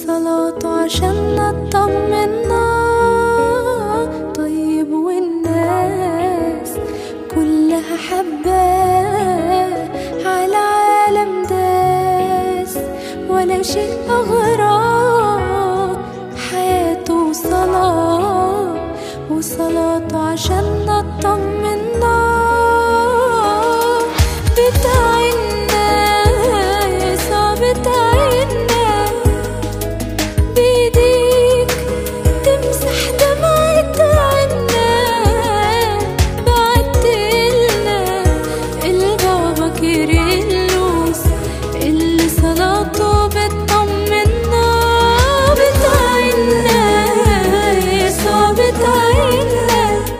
وصلاته عشان نطمنا طيب والناس كلها حباه على عالم داس ولا شيء أغراه حياته صلاة وصلاته عشان نطمنا بتاعنا يسوع بتاعنا بيديك تمسح دمعة عنا بعتلنا البابا كيرلس اللي صلاته بتطمنا بتاعنا يسوع بتاعنا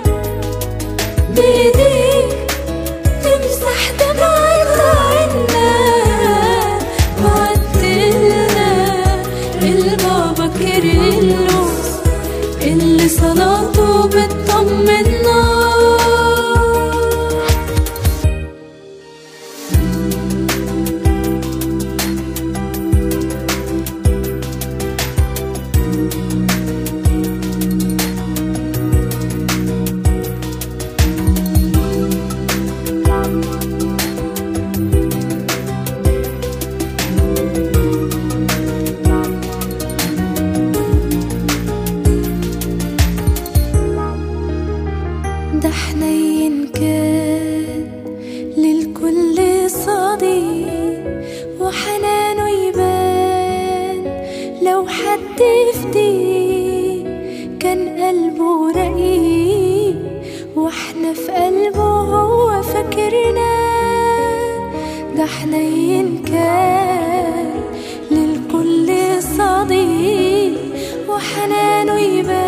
بيديك تمسح دمعة عنا بعتلنا البابا كيرلس اللي صلاته بتطمنا ده حنين كان للكل صديق وحنانه يبان لو حد يفديه كان قلبه رقيق واحنا في قلبه هو فاكرنا ده حنين كان للكل صديق وحنانه يبان